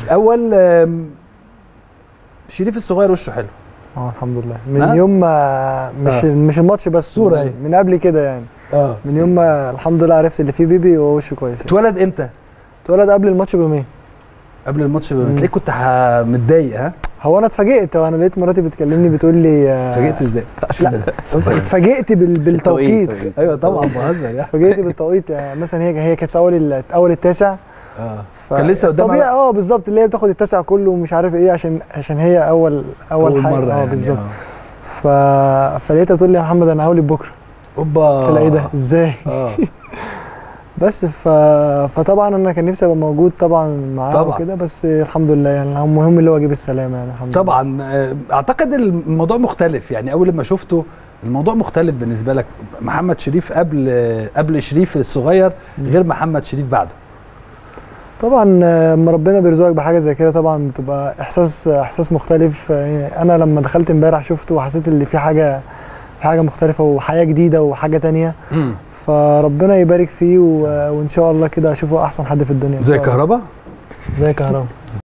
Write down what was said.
الاول آم، شريف الصغير وشه حلو اه الحمد لله من ها؟ يوم ما مش آه. مش الماتش بس صورة من- أهي. من قبل كده يعني اه من يوم ما الحمد لله عرفت اللي فيه بيبي وهو وشه كويس يعني. اتولد امتى اتولد قبل الماتش بيومين قبل الماتش مم. تلاقيك كنت ح- متضايق ها هو انا اتفاجئت وانا لقيت مراتي بتكلمني بتقول لي آه، اتفاجئت ازاي لا اتفاجئت بال- بالتوقيت ايوه طبعا بهزر يعني اتفاجئت بالتوقيت يعني مثلا هي هي كانت في اول ال- اول التاسع اه ف- كان لسه قدامها طبيعي اه بالظبط اللي هي بتاخد التاسع كله ومش عارف ايه عشان عشان هي اول اول, اول حاجه مره اه يعني بالظبط آه. ف... فلقيتها بتقول لي يا محمد انا هولد بكره اوبا قلت لها ايه ده ازاي اه بس ف... فطبعا انا كان نفسي ابقى موجود طبعا معاها طبعا. وكده بس الحمد لله يعني المهم اللي هو اجيب السلامه يعني الحمد لله طبعا آه، اعتقد الموضوع مختلف يعني اول ما شفته الموضوع مختلف بالنسبه لك محمد شريف قبل قبل شريف الصغير غير محمد شريف بعده طبعا آه، لما ربنا بيرزقك بحاجه زي كده طبعا بتبقى احساس احساس مختلف آه، انا لما دخلت امبارح شفته وحسيت ان في حاجه في حاجه مختلفه وحياه جديده وحاجه تانية فربنا يبارك فيه و... وان شاء الله كده اشوفه احسن حد في الدنيا إن زي شاء الله. كهربا زي كهربا